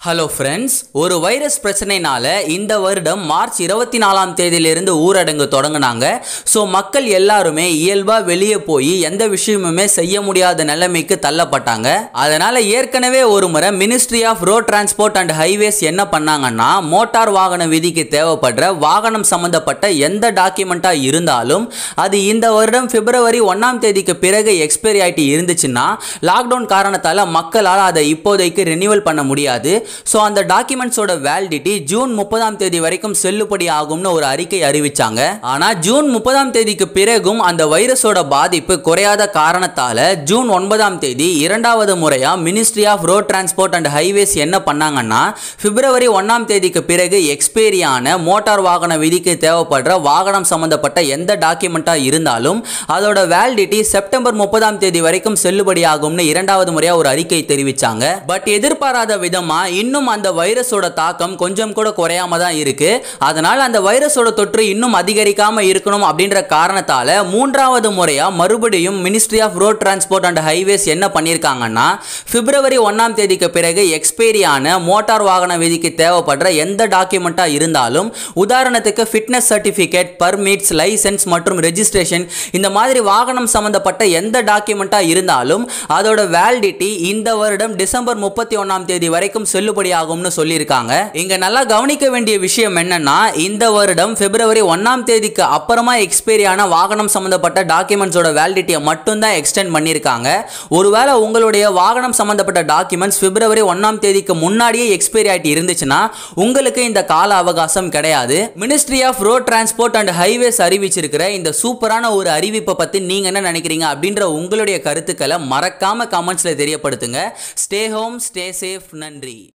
hello friends ஒரு virus பிரச்சனைனால இந்த வருடம் மார்ச் இருபத்தி நாலாம் தேதியிலிருந்து ஊரடங்கு தொடங்கினாங்க ஸோ மக்கள் எல்லாருமே இயல்பாக வெளியே போய் எந்த விஷயமுமே செய்ய முடியாத நிலைமைக்கு தள்ளப்பட்டாங்க அதனால ஏற்கனவே ஒரு முறை ministry of road transport and highways என்ன பண்ணாங்கன்னா மோட்டார் வாகன விதிக்கு தேவைப்படுற வாகனம் சம்பந்தப்பட்ட எந்த டாக்குமெண்ட்டாக இருந்தாலும் அது இந்த வருடம் பிப்ரவரி ஒன்றாம் தேதிக்கு பிறகு எக்ஸ்பைரி ஆகிட்டு இருந்துச்சுன்னா லாக்டவுன் காரணத்தால் மக்களால் அதை இப்போதைக்கு ரெனியூவல் பண்ண முடியாது ஸோ அந்த டாக்குமெண்ட்ஸோட வேலிடிட்டி ஜூன் முப்பதாம் தேதி வரைக்கும் செல்லுபடி ஆகும்னு ஒரு அறிக்கை அறிவிச்சாங்க ஆனால் ஜூன் முப்பதாம் தேதிக்கு பிறகும் அந்த வைரஸோட பாதிப்பு குறையாத காரணத்தால ஜூன் ஒன்பதாம் தேதி இரண்டாவது முறையா ministry of road transport and highways என்ன பண்ணாங்கன்னா பிப்ரவரி ஒன்றாம் தேதிக்கு பிறகு எக்ஸ்பைரியான மோட்டார் வாகன விதிக்கு தேவைப்படுற வாகனம் சம்பந்தப்பட்ட எந்த டாக்குமெண்ட்டாக இருந்தாலும் அதோட வேலிடிட்டி செப்டம்பர் முப்பதாம் தேதி வரைக்கும் செல்லுபடியாகும்னு இரண்டாவது முறையாக ஒரு அறிக்கை தெரிவிச்சாங்க பட் எதிர்பாராத விதமா இன்னும் அந்த வைரஸோட தாக்கம் கொஞ்சம் கூட குறையாம தான் இருக்கு அதனால் அந்த வைரஸோட தொற்று இன்னும் அதிகரிக்காம இருக்கணும் அப்படின்ற காரணத்தால மூன்றாவது முறையா மறுபடியும் ministry of road transport and highways என்ன பண்ணியிருக்காங்கன்னா பிப்ரவரி ஒன்றாம் தேதிக்கு பிறகு எக்ஸ்பைரியான மோட்டார் வாகன விதிக்கு தேவைப்படுற எந்த டாக்குமெண்ட்டாக இருந்தாலும் உதாரணத்துக்கு ஃபிட்னஸ் சர்டிஃபிகேட் பர்மிட்ஸ் லைசென்ஸ் மற்றும் ரெஜிஸ்ட்ரேஷன் இந்த மாதிரி வாகனம் சம்பந்தப்பட்ட எந்த டாக்குமெண்ட்டாக இருந்தாலும் அதோட வேலிடிட்டி இந்த வருடம் டிசம்பர் முப்பத்தி ஒன்றாம் தேதி வரைக்கும் செல்லுபடியாகும்னு சொல்லியிருக்காங்க இங்க நல்லா கவனிக்க வேண்டிய விஷயம் என்னன்னா இந்த வருடம் பிப்ரவரி ஒன்னாம் தேதிக்கு அப்புறமா எக்ஸ்பைரி ஆன வாகனம் சம்பந்தப்பட்ட டாக்குமெண்ட்ஸோட வேலிடிட்டியை மட்டும்தான் எக்ஸ்டெண்ட் பண்ணியிருக்காங்க ஒருவேளை உங்களுடைய வாகனம் சம்பந்தப்பட்ட டாக்குமெண்ட்ஸ் பிப்ரவரி ஒன்னாம் தேதிக்கு முன்னாடியே எக்ஸ்பைரி ஆகிட்டு இருந்துச்சுன்னா உங்களுக்கு இந்த கால அவகாசம் கிடையாது ministry of road transport and highways அறிவிச்சிருக்கிற இந்த சூப்பரான ஒரு அறிவிப்பை பத்தி நீங்க என்ன நினைக்கிறீங்க அப்படின்ற உங்களுடைய கருத்துக்களை மறக்காம கமெண்ட்ஸ்ல தெரியப்படுத்துங்க ஸ்டே ஹோம் ஸ்டே சேஃப் நன்றி